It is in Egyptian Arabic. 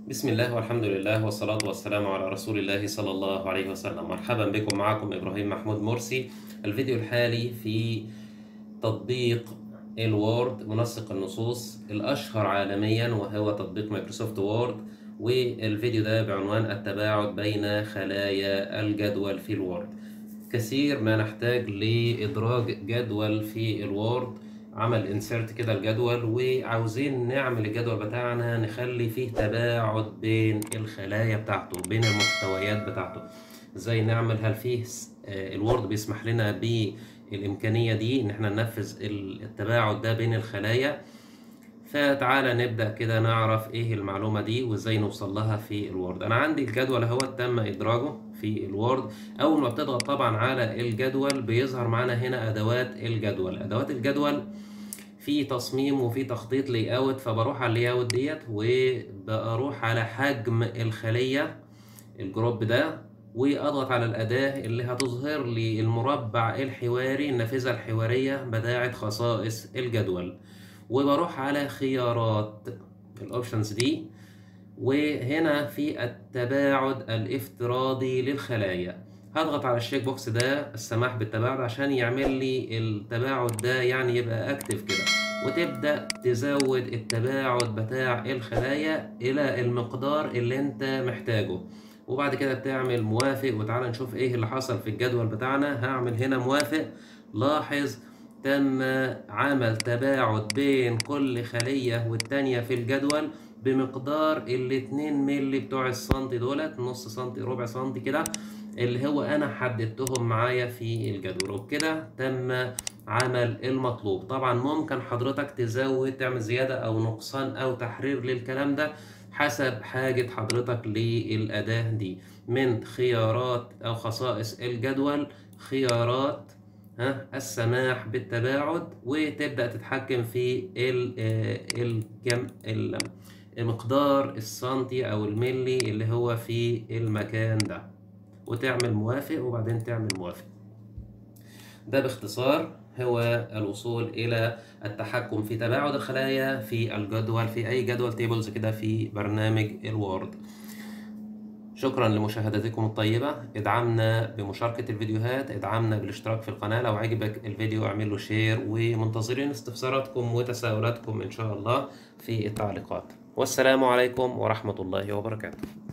بسم الله والحمد لله والصلاة والسلام على رسول الله صلى الله عليه وسلم مرحبا بكم معكم إبراهيم محمود مرسي الفيديو الحالي في تطبيق الوورد منسق النصوص الأشهر عالميا وهو تطبيق مايكروسوفت وورد والفيديو ده بعنوان التباعد بين خلايا الجدول في الوورد كثير ما نحتاج لإدراج جدول في الوورد عمل انسيرت كده الجدول وعاوزين نعمل الجدول بتاعنا نخلي فيه تباعد بين الخلايا بتاعته بين المحتويات بتاعته ازاي نعمل هل فيه آه، الوورد بيسمح لنا بالامكانيه دي ان احنا ننفذ التباعد ده بين الخلايا فتعالى نبدا كده نعرف ايه المعلومه دي وازاي نوصل لها في الوورد انا عندي الجدول اهو تم ادراجه في الوورد اول ما بتضغط طبعا على الجدول بيظهر معانا هنا ادوات الجدول ادوات الجدول في تصميم وفي تخطيط لي اوت فبروح على اللي اوت ديت وبروح على حجم الخليه الجروب ده واضغط على الاداه اللي هتظهر لي المربع الحواري النافذه الحواريه بتاعه خصائص الجدول وبروح على خيارات الاوبشنز دي وهنا في التباعد الافتراضي للخلايا هضغط على الشيك بوكس ده السماح بالتباعد عشان يعمل لي التباعد ده يعني يبقى اكتف كده وتبدأ تزود التباعد بتاع الخلايا إلى المقدار اللي أنت محتاجه وبعد كده بتعمل موافق وتعالى نشوف إيه اللي حصل في الجدول بتاعنا هعمل هنا موافق لاحظ تم عمل تباعد بين كل خلية والتانية في الجدول بمقدار الاتنين ملي بتوع السنتي دولت نص سنتي ربع سنتي كده اللي هو انا حددتهم معايا في الجدول وبكده تم عمل المطلوب طبعا ممكن حضرتك تزود تعمل زيادة او نقصان او تحرير للكلام ده حسب حاجة حضرتك للأداة دي من خيارات أو خصائص الجدول خيارات ها السماح بالتباعد وتبدأ تتحكم في الكم مقدار السنتي أو الملي اللي هو في المكان ده وتعمل موافق وبعدين تعمل موافق ده باختصار هو الوصول إلى التحكم في تباعد الخلايا في الجدول في أي جدول تيبلز كده في برنامج الوورد شكرا لمشاهدتكم الطيبة ادعمنا بمشاركة الفيديوهات ادعمنا بالاشتراك في القناة لو عجبك الفيديو اعمل له شير ومنتظرين استفساراتكم وتساؤلاتكم ان شاء الله في التعليقات والسلام عليكم ورحمة الله وبركاته